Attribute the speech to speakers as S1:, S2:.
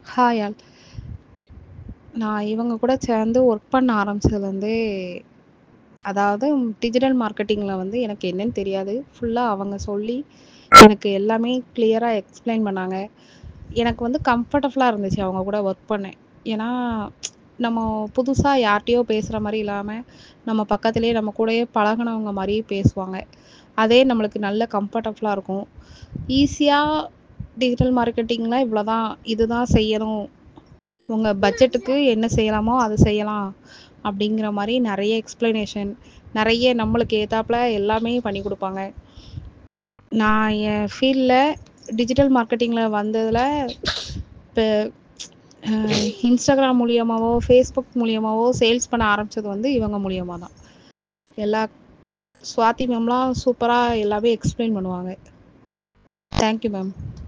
S1: hi all நான் இவங்க கூட சேர்ந்து ஒர்க் பண்ண ஆரம்பிச்சதுலேருந்தே அதாவது டிஜிட்டல் மார்க்கெட்டிங்கில் வந்து எனக்கு என்னன்னு தெரியாது ஃபுல்லாக அவங்க சொல்லி எனக்கு எல்லாமே கிளியராக எக்ஸ்பிளைன் பண்ணாங்க எனக்கு வந்து கம்ஃபர்டபுளாக இருந்துச்சு அவங்க கூட ஒர்க் பண்ண ஏன்னா நம்ம புதுசாக யார்கிட்டயோ பேசுகிற மாதிரி இல்லாமல் நம்ம பக்கத்துலேயே நம்ம கூடயே பழகுனவங்க மாதிரியே பேசுவாங்க அதே நம்மளுக்கு நல்ல கம்ஃபர்டபுளாக இருக்கும் ஈஸியாக டிஜிட்டல் மார்க்கெட்டிங்கில் இவ்வளோ தான் இதுதான் செய்யணும் உங்கள் பட்ஜெட்டுக்கு என்ன செய்யலாமோ அது செய்யலாம் அப்படிங்கிற மாதிரி நிறைய எக்ஸ்ப்ளனேஷன் நிறைய நம்மளுக்கு ஏத்தாப்புல எல்லாமே பண்ணி கொடுப்பாங்க நான் என் ஃபீல்டில் டிஜிட்டல் மார்க்கெட்டிங்கில் வந்ததில் இப்போ இன்ஸ்டாகிராம் மூலியமாகவோ ஃபேஸ்புக் மூலியமாகவோ சேல்ஸ் பண்ண ஆரம்பிச்சது வந்து இவங்க மூலியமாக தான் எல்லா சுவாதி மேம்லாம் சூப்பராக எல்லாமே எக்ஸ்பிளைன் பண்ணுவாங்க தேங்க்யூ மேம்